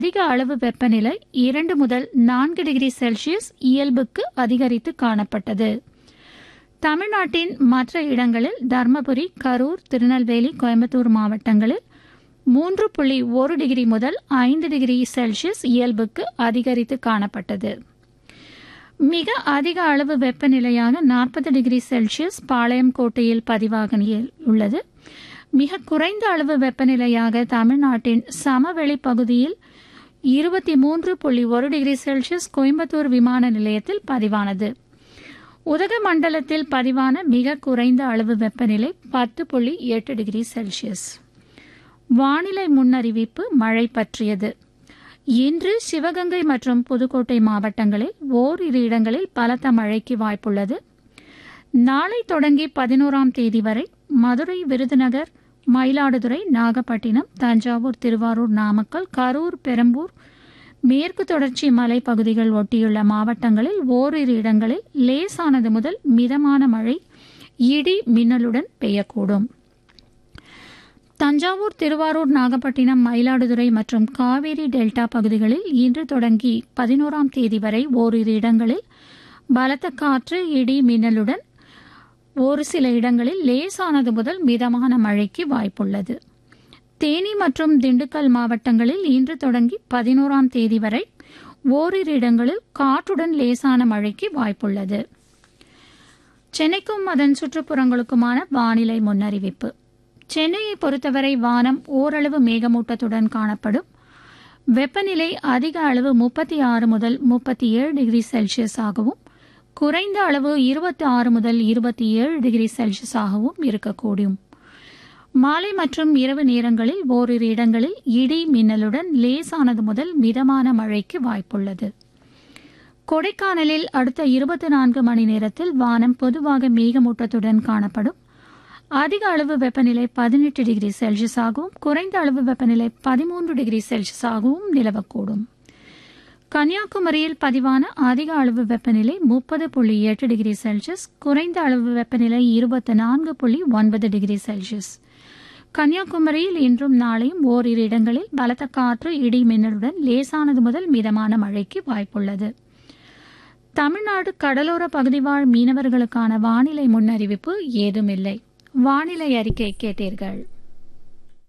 அதிக அளவு வெப்பநிலை இரண்டு முதல் நான்கு டிகிரி செல்சியஸ் இயல்புக்கு அதிகரித்து காணப்பட்டது தமிழ்நாட்டின் மற்ற இடங்களில் தர்மபுரி கரூர் திருநெல்வேலி கோயம்புத்தூர் மாவட்டங்களில் மூன்று புள்ளி ஒரு டிகிரி முதல் ஐந்து டிகிரி செல்சியஸ் இயல்புக்கு அதிகரித்து காணப்பட்டது மிக அதிக அளவு வெப்பநிலையாக நாற்பது டிகிரி செல்சியஸ் பாளையம் கோட்டையில் பதிவாக உள்ளது மிக குறைந்த அளவு வெப்பநிலையாக தமிழ்நாட்டின் சமவெளி பகுதியில் இருபத்தி மூன்று புள்ளி ஒரு டிகிரி செல்சியஸ் கோயம்புத்தூர் விமான நிலையத்தில் பதிவானது உதகமண்டலத்தில் பதிவான மிக குறைந்த அளவு வெப்பநிலை பத்து புள்ளி எட்டு டிகிரி செல்சியஸ் வானிலை முன்னறிவிப்பு மழை பற்றியது இன்று சிவகங்கை மற்றும் புதுக்கோட்டை மாவட்டங்களில் ஓரிரு இடங்களில் பலத்த மழைக்கு வாய்ப்புள்ளது நாளை தொடங்கி பதினோராம் தேதி வரை மதுரை விருதுநகர் மயிலாடுதுறை நாகப்பட்டினம் தஞ்சாவூர் திருவாரூர் நாமக்கல் கரூர் பெரம்பூர் மேற்கு தொடர்ச்சி மலைப்பகுதிகள் ஒட்டியுள்ள மாவட்டங்களில் ஓரிரு இடங்களில் லேசானது முதல் மிதமான மழை இடி மின்னலுடன் பெய்யக்கூடும் தஞ்சாவூர் திருவாரூர் நாகப்பட்டினம் மயிலாடுதுறை மற்றும் காவேரி டெல்டா பகுதிகளில் இன்று தொடங்கி பதினோராம் தேதி வரை ஓரிரு இடங்களில் பலத்த காற்று இடி மின்னலுடன் ஒரு சில இடங்களில் லேசானது முதல் மிதமான மழைக்கு வாய்ப்புள்ளது தேனி மற்றும் திண்டுக்கல் மாவட்டங்களில் இன்று தொடங்கி பதினோராம் தேதி வரை ஓரிரு இடங்களில் காற்றுடன் லேசான மழைக்கு வாய்ப்புள்ளது சென்னைக்கும் அதன் சுற்றுப்புறங்களுக்குமான வானிலை முன்னறிவிப்பு சென்னையை பொறுத்தவரை வானம் ஓரளவு மேகமூட்டத்துடன் காணப்படும் வெப்பநிலை அதிக அளவு முப்பத்தி ஆறு முதல் முப்பத்தி ஏழு டிகிரி செல்சியஸ் ஆகவும் குறைந்த அளவு இருபத்தி ஆறு முதல் இருபத்தி ஏழு டிகிரி செல்சியஸ் ஆகவும் இருக்கக்கூடும் மாலை மற்றும் இரவு நேரங்களில் ஓரிரு இடங்களில் இடி மின்னலுடன் லேசானது முதல் மிதமான மழைக்கு வாய்ப்புள்ளது கொடைக்கானலில் அடுத்த இருபத்தி நான்கு மணி நேரத்தில் வானம் பொதுவாக மேகமூட்டத்துடன் காணப்படும் அதிக அளவு வெப்பநிலை பதினெட்டு டிகிரி செல்சியஸ் ஆகவும் குறைந்த அளவு வெப்பநிலை பதிமூன்று டிகிரி செல்சியஸ் ஆகவும் நிலவக்கூடும் கன்னியாகுமரியில் பதிவான அதிக அளவு வெப்பநிலை முப்பது புள்ளி எட்டு டிகிரி செல்சியஸ் குறைந்த அளவு வெப்பநிலை இருபத்தி நான்கு புள்ளி ஒன்பது டிகிரி செல்சியஸ் கன்னியாகுமரியில் இன்றும் நாளையும் ஓரிரு இடங்களில் பலத்த காற்று இடி மின்னலுடன் லேசானது முதல் மிதமான மழைக்கு வாய்ப்புள்ளது தமிழ்நாடு கடலோர பகுதிவாழ் மீனவர்களுக்கான வானிலை முன்னறிவிப்பு ஏதுமில்லை வானிலை அறிக்கை கேட்டீர்கள்